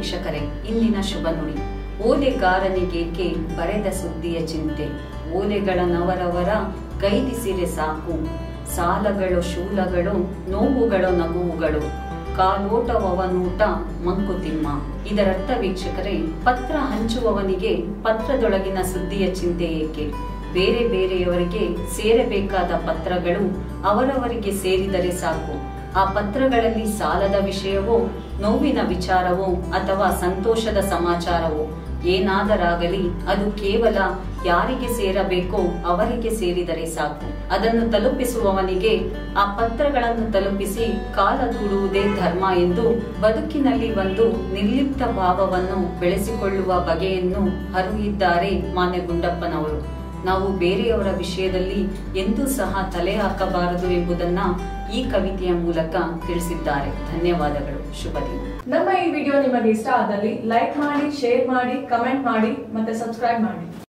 ವೀಕ್ಷಕರೇ ಇಂದಿನ ಶುಭ ನುಡಿ ಓಲೆಗಾರನಿಗೇಕೆ ಬರೆದ ಸುದ್ದಿಯ ಚಿಂತೆ ಓಲೆಗಳನ್ನವರವರ ಕೈದಿಸಿರೆ ಸಾಕು ಸಾಲಗಳು ಶೂಲಗಳು ನೋವುಗಳು ನಗುವುಗಳು ಕಾಲೋಟವವನೂಟ ಮಂಕುತಿಮ್ಮ ಇದರರ್ಥ ವೀಕ್ಷಕರೇ ಪತ್ರ ಹಂಚುವವನಿಗೆ ಪತ್ರದೊಳಗಿನ ಸುದ್ದಿಯ ಚಿಂತೆ ಏಕೆ ಬೇರೆ ಬೇರೆಯವರಿಗೆ ಸೇರಬೇಕಾದ ಪತ್ರಗಳು ಅವರವರಿಗೆ ಸೇರಿದರೆ ಸಾಕು ಆ ಪತ್ರಗಳಲ್ಲಿ ಸಾಲದ ವಿಷಯವೋ ನೋವಿನ ವಿಚಾರವೋ ಅಥವಾ ಸಂತೋಷದ ಸಮಾಚಾರವೋ ಏನಾದರಾಗಲಿ ಅದು ಕೇವಲ ಯಾರಿಗೆ ಸೇರಬೇಕೋ ಅವರಿಗೆ ಸೇರಿದರೆ ಸಾಕು ಅದನ್ನು ತಲುಪಿಸುವವನಿಗೆ ಆ ಪತ್ರಗಳನ್ನು ತಲುಪಿಸಿ ಕಾಲ ದೂಡುವುದೇ ಧರ್ಮ ಎಂದು ಬದುಕಿನಲ್ಲಿ ಒಂದು ನಿರ್ಲಿಪ್ತ ಭಾವವನ್ನು ಬೆಳೆಸಿಕೊಳ್ಳುವ ಬಗೆಯನ್ನು ಹರಿಯಿದ್ದಾರೆ ಮಾನ್ಯ ಗುಂಡಪ್ಪನವರು ನಾವು ಬೇರೆಯವರ ವಿಷಯದಲ್ಲಿ ಎಂದೂ ಸಹ ತಲೆ ಹಾಕಬಾರದು ಎಂಬುದನ್ನ ಈ ಕವಿತೆಯ ಮೂಲಕ ತಿಳಿಸಿದ್ದಾರೆ ಧನ್ಯವಾದಗಳು ಶುಭ ದಿನ ನಮ್ಮ ಈ ವಿಡಿಯೋ ನಿಮಗೆ ಇಷ್ಟ ಆದಲ್ಲಿ ಲೈಕ್ ಮಾಡಿ ಶೇರ್ ಮಾಡಿ ಕಮೆಂಟ್ ಮಾಡಿ ಮತ್ತೆ ಸಬ್ಸ್ಕ್ರೈಬ್ ಮಾಡಿ